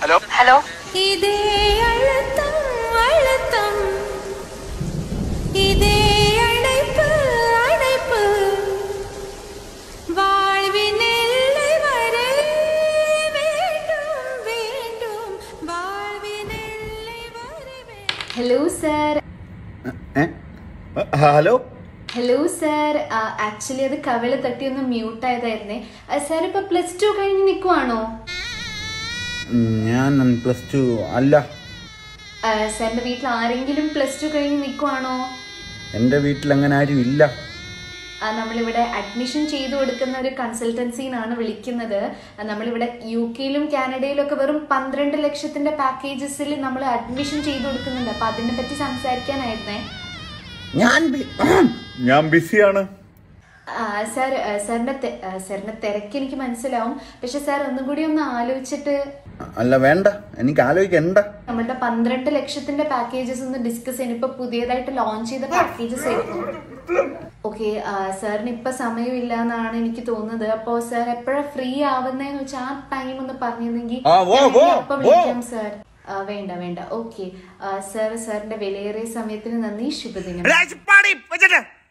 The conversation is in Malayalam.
ഹലോ ഹലോ இதே அழுத்தம் அழுத்தம் இதே அழைப்பு அழைப்பு வாழ்வின் எல்லை வரை வேண்டும் வேண்டும் வாழ்வின் எல்லை வரை வேண்டும் ഹലോ സർ ഏ? ഹലോ ഹലോ സർ ആക്ച്വലി അത് കവിള് തട്ടി ഒന്ന് മ്യൂട്ട് ആയതായിരുന്നേ സാർ ഇപ്പൊ പ്ലസ് ടു കഴിഞ്ഞ് നിൽക്കുവാണോ ഞാൻ പ്ലസ് ടു അല്ല സാറിന്റെ വീട്ടിൽ ആരെങ്കിലും പ്ലസ് ടു കഴിഞ്ഞ് നിൽക്കുവാണോ എൻ്റെ വീട്ടിൽ അങ്ങനെ ആരും ഇല്ല ആ, നമ്മളിവിടെ അഡ്മിഷൻ ചെയ്തു കൊടുക്കുന്ന ഒരു കൺസൾട്ടൻസിന്നാണ് വിളിക്കുന്നത് ആ, നമ്മളിവിടെ യു കെയിലും കാനഡയിലും ഒക്കെ വെറും പന്ത്രണ്ട് ലക്ഷത്തിന്റെ പാക്കേജസിൽ നമ്മൾ അഡ്മിഷൻ ചെയ്തു കൊടുക്കുന്നുണ്ട് അപ്പൊ അതിനെ പറ്റി സംസാരിക്കാനായിരുന്നേ ഞാൻ ബി- ഞാൻ ബിസിയാണ് ആ, സാർ ആ, സാറിന്റെ തെ- ആ, സാറിന്റെ തിരക്ക് എനിക്ക് മനസ്സിലാവും പക്ഷെ സാർ ഒന്നും കൂടി ഒന്ന് ആലോചിച്ചിട്ട് അല്ല വേണ്ട എനിക്ക് ആലോചിക്കണ്ട നമ്മളുടെ പന്ത്രണ്ട് ലക്ഷത്തിന്റെ പാക്കേജസ് ഒന്ന് ഡിസ്കസ് ചെയ്യാൻ ഇപ്പൊ പുതിയതായിട്ട് ലോഞ്ച് ചെയ്ത പാക്കേജസ് ആയിരുന്നു ഓക്കെ സാറിന് ഇപ്പൊ സമയമില്ല എന്നാണ് എനിക്ക് തോന്നുന്നത് അപ്പോ സാർ എപ്പോഴാ ഫ്രീ ആവുന്നതെന്ന് വെച്ചാൽ ആ ടൈം ഒന്ന് പറഞ്ഞിരുന്നെങ്കിൽ ആ, വോ, ഞാൻ വോ, അപ്പൊ വോ. വിളിക്കാം സാർ ആ, വേണ്ട വേണ്ട ഓക്കെ സാർ സാറിന്റെ വിലയേറിയ സമയത്തിന് നന്ദി ശുഭദിനം പാടി വെച്ചിട്ട്